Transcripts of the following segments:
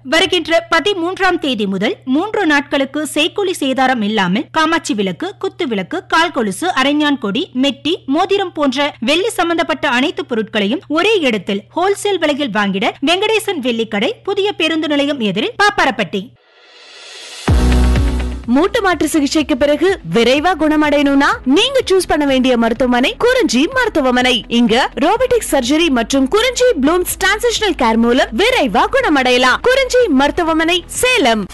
வருகின்ற பதிமூன்றாம் தேதி முதல் மூன்று நாட்களுக்கு செய்கூலி சேதாரம் இல்லாமல் காமாட்சி விளக்கு குத்து விளக்கு கால் கொலுசு அரைஞான் கொடி மெட்டி மோதிரம் போன்ற வெள்ளி சம்பந்தப்பட்ட அனைத்து பொருட்களையும் ஒரே இடத்தில் ஹோல்சேல் விலையில் வாங்கிட வெங்கடேசன் வெள்ளிக்கடை புதிய பேருந்து நிலையம் எதிரில் பாப்பாரப்பட்டி மூட்டு மாற்று சிகிச்சைக்கு பிறகு விரைவா குணமடையணும்னா நீங்க சூஸ் பண்ண வேண்டிய மருத்துவமனை குறிஞ்சி மருத்துவமனை இங்க ரோபோட்டிக் சர்ஜரி மற்றும் குறிஞ்சி ப்ளூம்ஸ் டிரான்சிஷனல் கேர் மூலம் விரைவா குணமடையலாம் குறிஞ்சி மருத்துவமனை சேலம்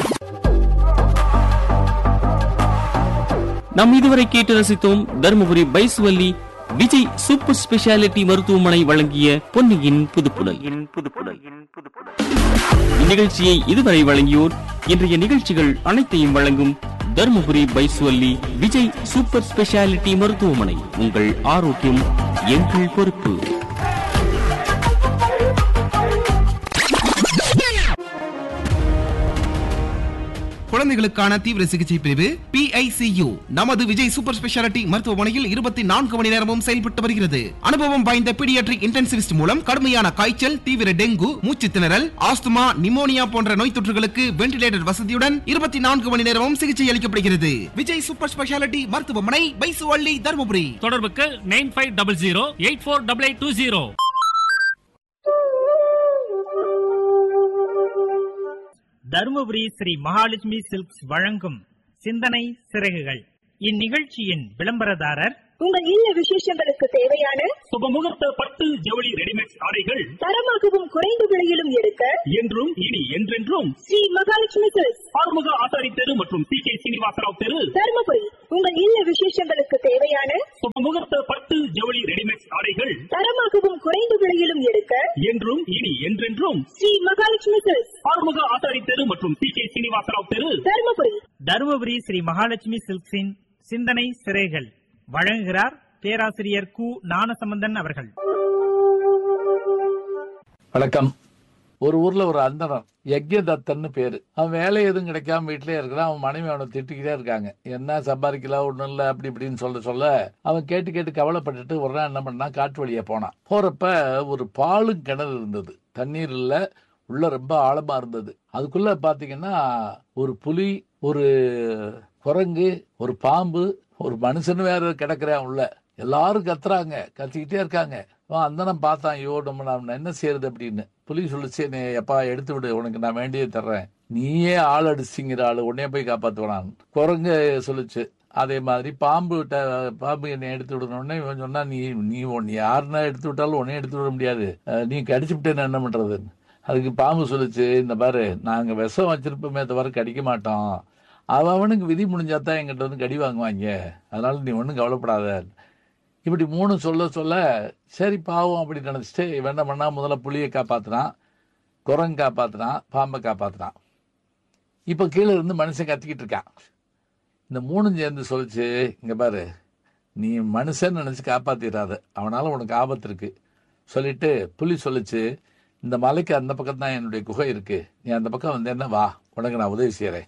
நாம் இதுவரை கேட்டு ரசித்தோம் தருமபுரி பைசுவல்லி விஜய் சூப்பர் ஸ்பெஷாலிட்டி மருத்துவமனை வழங்கிய பொன்னியின் புதுப்புடல் இந்நிகழ்ச்சியை இதுவரை வழங்கியோர் இன்றைய நிகழ்ச்சிகள் அனைத்தையும் வழங்கும் தருமபுரி பைசுவல்லி விஜய் சூப்பர் ஸ்பெஷாலிட்டி மருத்துவமனை உங்கள் ஆரோக்கியம் எங்கள் பொறுப்பு குழந்தைகளுக்கான தீவிர சிகிச்சை பிரிவு PICU நமது விஜய் சூப்பர் ஸ்பெஷாலிட்டி மருத்துவமனையில் இருபத்தி நான்கு மணி நேரமும் செயல்பட்டு வருகிறது அனுபவம் வாய்ந்த பீடியாட்ரிக் இன்டென்சிவிஸ்ட் மூலம் கடுமையான காய்ச்சல் தீவிர டெங்கு மூச்சு திணறல் ஆஸ்துமா நிமோனியா போன்ற நோய் தொற்றுகளுக்கு வென்டிலேட்டர் வசதியுடன் இருபத்தி நான்கு மணி நேரமும் சிகிச்சை அளிக்கப்படுகிறது விஜய் சூப்பர் ஸ்பெஷாலிட்டி மருத்துவமனை பைசுவள்ளி தருமபுரி தொடர்புக்கு nine five double zero eight four double eight two zero Dharmapuri Sri Mahalakshmi silks வழங்கும் சிந்தனை சிறகுகள் இந்நிகழ்ச்சியின் விளம்பரதாரர் உங்கள் இல்ல விசேஷங்களுக்கு தேவையான சுபமுகூர்த்த பட்டு ஜவுளி ரெடிமேட் ஆடைகள் தரமாகவும் குறைந்த விலையிலும் எடுக்க என்றும் இனி என்றென்றும் ஸ்ரீ மகாலட்சுமி சில்க்ஸ் ஆறுமுக ஆசாரி தெரு மற்றும் சி கே சீனிவாசராவ் தெரு தருமபுரி உங்கள் இல்ல விசேஷங்களுக்கு தேவையான சுபமுகூர்த்த பட்டு ஜவுளி ரெடிமேட் ஆடைகள் தரமாகவும் குறைந்த விலையிலும் எடுக்க என்றும் இனி என்றென்றும் ஸ்ரீ மகாலட்சுமி சில்க்ஸ் ஆறுமுக ஆசாரி தெரு மற்றும் சி கே சீனிவாசராவ் தெரு தருமபுரி தருமபுரி ஸ்ரீ மகாலட்சுமி சில்க்ஸின் சிந்தனை சிறைகள் வழங்குகிறார் பேராசிரியர் கு ஞானசம்பந்தன் அவர்கள் வணக்கம் ஒரு ஊர்ல ஒரு அந்தணன் யக்ஞதத்தன்னு பேரு அவன் வேலை எதுவும் கிடைக்காம வீட்லயே இருக்கிறான் அவன் மனைவி அவனை திட்டிக்கிட்டே இருக்காங்க என்ன சம்பாதிக்கல ஒண்ணும் இல்ல அப்படி இப்படின்னு சொல்ல சொல்ல அவன் கேட்டு கேட்டு கவலைப்பட்டுட்டு ஒரு நாள் என்ன பண்ணான் காட்டு வழியா போனான் போறப்ப ஒரு பாலும் கிணறு இருந்தது தண்ணீர் இல்ல உள்ள ரொம்ப ஆழமா இருந்தது அதுக்குள்ள பாத்தீங்கன்னா ஒரு புலி ஒரு குரங்கு ஒரு பாம்பு ஒரு மனுஷன் வேற கிடக்குறான் உள்ள எல்லாரும் கத்துறாங்க கத்திக்கிட்டே இருக்காங்க அவன் அந்தனம் பார்த்தான் ஐயோ நம்ம நான் என்ன செய்யறது அப்படின்னு புலி சொல்லிச்சு நீ எப்பா எடுத்து விடு உனக்கு நான் வேண்டியது தர்றேன் நீயே ஆள் அடிச்சிங்கிற ஆளு உன்னைய போய் காப்பாத்துவான் குரங்கு சொல்லுச்சு அதே மாதிரி பாம்பு ட- பாம்பு என்னை எடுத்து விடணும்னே இவன் சொன்னா நீ நீ உன்னை யாருன்னா எடுத்து விட்டாலும் உன்னையும் எடுத்து விட முடியாது அஹ் நீ கடிச்சு விட்டேன்னு என்ன பண்றது அதுக்கு பாம்பு சொல்லுச்சு இந்த பாரு நாங்க விஷம் வச்சிருப்போமே தவிர கடிக்க மாட்டோம் அவன் அவனுக்கு விதி முடிஞ்சாதான் எங்கிட்ட வந்து கடி வாங்குவாங்க அதனால நீ ஒன்றும் கவலைப்படாத இப்படி மூணு சொல்ல சொல்ல சரி பாவம் அப்படி நினைச்சிட்டு இவன் என்ன பண்ணா முதல்ல புளியை காப்பாத்துனான் குரங்கு காப்பாத்துனான் பாம்பை காப்பாத்துனான் இப்ப கீழே இருந்து மனுஷன் கத்திக்கிட்டு இருக்கான் இந்த மூணும் சேர்ந்து சொல்லிச்சு இங்க பாரு நீ மனுஷன் நினைச்சு காப்பாத்திடாத அவனால உனக்கு ஆபத்து இருக்கு சொல்லிட்டு புலி சொல்லுச்சு இந்த மலைக்கு அந்த பக்கம் தான் என்னுடைய குகை இருக்கு நீ அந்த பக்கம் வந்து என்ன வா உனக்கு நான் உதவி செய்யறேன்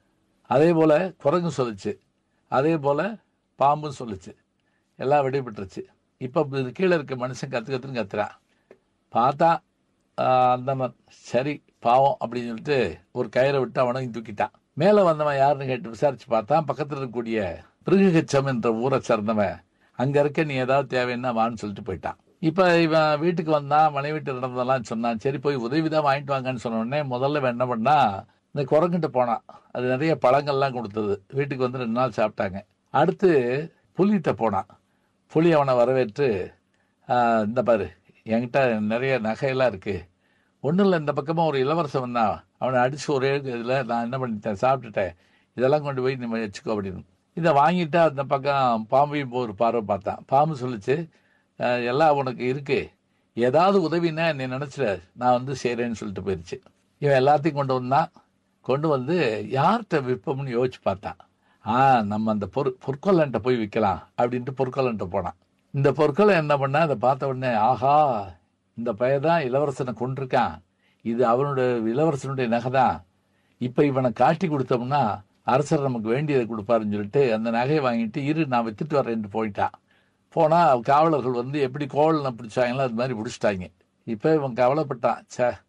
அதே போல குரங்கு சொல்லுச்சு அதே போல பாம்பும் சொல்லுச்சு எல்லாம் விடைபெற்றுச்சு இப்போ இது கீழே இருக்க மனுஷன் கத்து கத்துன்னு கத்துறான் பார்த்தா ஆஹ், அந்த ம- சரி பாவம் அப்படின்னு சொல்லிட்டு ஒரு கயிறை விட்டு அவனையும் தூக்கிட்டான் மேலே வந்தவன் யாருன்னு கேட்டு விசாரிச்சு பார்த்தா பக்கத்தில் இருக்கக்கூடிய பிருகச்சம் என்ற ஊரை சேர்ந்தவன் அங்க இருக்க நீ ஏதாவது தேவைன்னா வான்னு சொல்லிட்டு போயிட்டான் இப்ப இவன் வீட்டுக்கு வந்தான் மனைவிட்டு நடந்ததெல்லாம் சொன்னான் சரி போய் உதவி தான் வாங்கிட்டு வாங்கன்னு சொன்ன உடனே முதல்ல இவன் என்ன பண்ணா இந்த குரங்கிட்ட போனான் அது நிறைய பழங்கள்லாம் கொடுத்தது வீட்டுக்கு வந்து ரெண்டு நாள் சாப்பிட்டாங்க அடுத்து புலிகிட்ட போனான் புலி அவனை வரவேற்று "ஆஹ், இந்த பாரு என்கிட்ட நிறைய நகையெல்லாம் இருக்கு ஒன்றும் இல்லை இந்த பக்கமாக ஒரு இளவரசன் வந்தான் அவனை அடிச்சு ஒரே இதில் நான் என்ன பண்ணிட்டேன் சாப்பிட்டுட்டேன் இதெல்லாம் கொண்டு போய் நம்ம வச்சுக்கோ அப்படின்னு இதை வாங்கிட்டு அந்த பக்கம் பாம்பையும் போய் ஒரு பார்வை பார்த்தான் பாம்பு சொல்லிச்சு "அஹ், எல்லாம் உனக்கு இருக்கு ஏதாவது உதவின்னா என்னை நினைச்சிட நான் வந்து செய்கிறேன்னு சொல்லிட்டு போயிடுச்சு இவன் எல்லாத்தையும் கொண்டு வந்தான் கொண்டு வந்து யார்கிட்ட விற்போம்னு யோசிச்சு பார்த்தான் ஆ நம்ம அந்த பொற் பொற்கொல்லன்ட்ட போய் விற்கலாம் அப்படின்ட்டு பொற்கொல்லன்ட்ட போனான் இந்த பொற்கொலை என்ன பண்ணா அதை பார்த்த உடனே ஆஹா இந்த பையன் தான் இளவரசனை கொண்டிருக்கான் இது அவனுடைய இளவரசனுடைய நகை தான் இப்ப இவனை காட்டி கொடுத்தோம்னா அரசர் நமக்கு வேண்டியதை கொடுப்பாருன்னு சொல்லிட்டு அந்த நகையை வாங்கிட்டு இரு நான் வித்துட்டு வரேன்ட்டு போயிட்டான் போனா காவலர்கள் வந்து எப்படி கோவலனை பிடிச்சாங்களோ அது மாதிரி பிடிச்சிட்டாங்க இப்ப இவன் கவலைப்பட்டான் ச்சே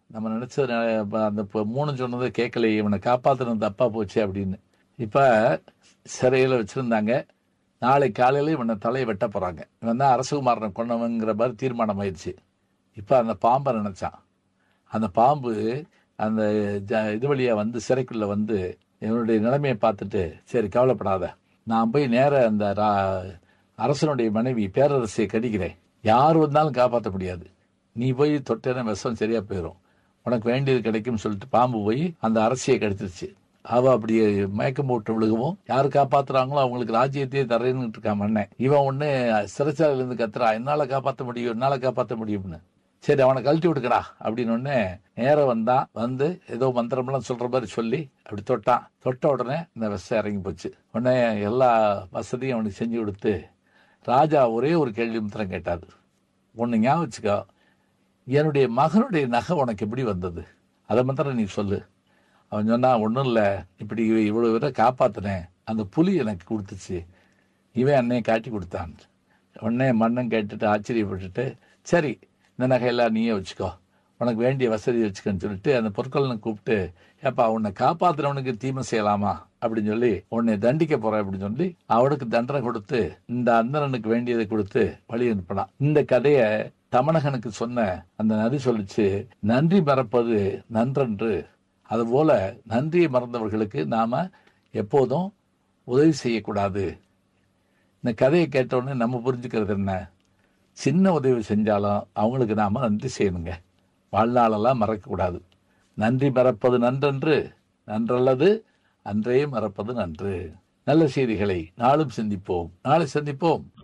நம்ம நினைச்சது ந- இப்ப அந்த இப்ப மூணு சொன்னதை கேட்கலையே இவனை காப்பாத்துனது தப்பா போச்சு அப்படின்னு இப்ப சிறையில வச்சிருந்தாங்க நாளை காலையில இவனை தலையை வெட்ட போறாங்க இவன் தான் அரசகுமாரனை கொண்டவங்கிற மாதிரி தீர்மானம் ஆயிடுச்சு இப்ப அந்த பாம்பை நினைச்சான் அந்த பாம்பு அந்த ஜ- இது வழியா வந்து சிறைக்குள்ள வந்து இவனுடைய நிலைமையை பார்த்துட்டு சரி கவலைப்படாத நான் போய் நேர அந்த ரா- அரசனுடைய மனைவி பேரரசியை கடிக்கிறேன் யார் வந்தாலும் காப்பாற்ற முடியாது நீ போய் தொட்டேன்னா விஷம் சரியா போயிடும் உனக்கு வேண்டியது கிடைக்கும்னு சொல்லிட்டு பாம்பு போய் அந்த அரசியை கடிச்சிருச்சு அவ அப்படியே மயக்கம் போட்டு விழுகவும் யாரு காப்பாத்துறாங்களோ அவங்களுக்கு ராஜ்யத்தையே தரேன்னு இருக்கான் மண்ணன் இவன் ஒண்ணு சிறைச்சாலையில இருந்து கத்துறா என்னால காப்பாத்த முடியும் என்னால காப்பாத்த முடியும்னு சரி அவனை கழட்டி விட்டுக்கடா அப்படின்னு உடனே நேரம் வந்தான் வந்து ஏதோ மந்திரம்லாம் சொல்ற மாதிரி சொல்லி அப்படி தொட்டான் தொட்ட உடனே இந்த விஷம் இறங்கி போச்சு உடனே எல்லா வசதியும் அவனுக்கு செஞ்சு கொடுத்து ராஜா ஒரே ஒரு கேள்வி மாத்திரம் கேட்டாரு ஒன்னு ஞாபகம் வச்சுக்கோ என்னுடைய மகனுடைய நகை உனக்கு எப்படி வந்தது அதை மாத்திரம் நீ சொல்லு அவன் சொன்னா ஒன்றும் இல்லை இப்படி இவ்வளவு பேரை காப்பாத்தினேன் அந்த புலி எனக்கு கொடுத்துச்சு இவன் அன்னையை காட்டி கொடுத்தான் உடனே மன்னன் கேட்டுட்டு ஆச்சரியப்பட்டுட்டு சரி இந்த நகையெல்லாம் நீயே வச்சுக்கோ உனக்கு வேண்டிய வசதி வச்சுக்கன்னு சொல்லிட்டு அந்த பொற்கொள்ளனை கூப்பிட்டு ஏப்பா உன்னை காப்பாத்துறவனுக்கு தீமை செய்யலாமா அப்படின்னு சொல்லி உன்னை தண்டிக்க போறேன் அப்படின்னு சொல்லி அவனுக்கு தண்டனை கொடுத்து இந்த அந்தணனுக்கு வேண்டியதை கொடுத்து வழி அனுப்பினான் இந்த கதைய தமணகனுக்கு சொன்ன அந்த நதி சொல்லிச்சு நன்றி மறப்பது நன்றன்று அதுபோல நன்றியை மறந்தவர்களுக்கு நாம எப்போதும் உதவி செய்யக்கூடாது இந்த கதையை கேட்ட உடனே நம்ம புரிஞ்சுக்கிறது என்ன சின்ன உதவி செஞ்சாலும் அவங்களுக்கு நாம நன்றி செய்யணுங்க வாழ்நாளெல்லாம் மறக்கக்கூடாது நன்றி மறப்பது நன்றன்று நன்றல்லது அன்றே மறப்பது நன்று நல்ல செய்திகளை நாளும் சிந்திப்போம் நாளை சந்திப்போம்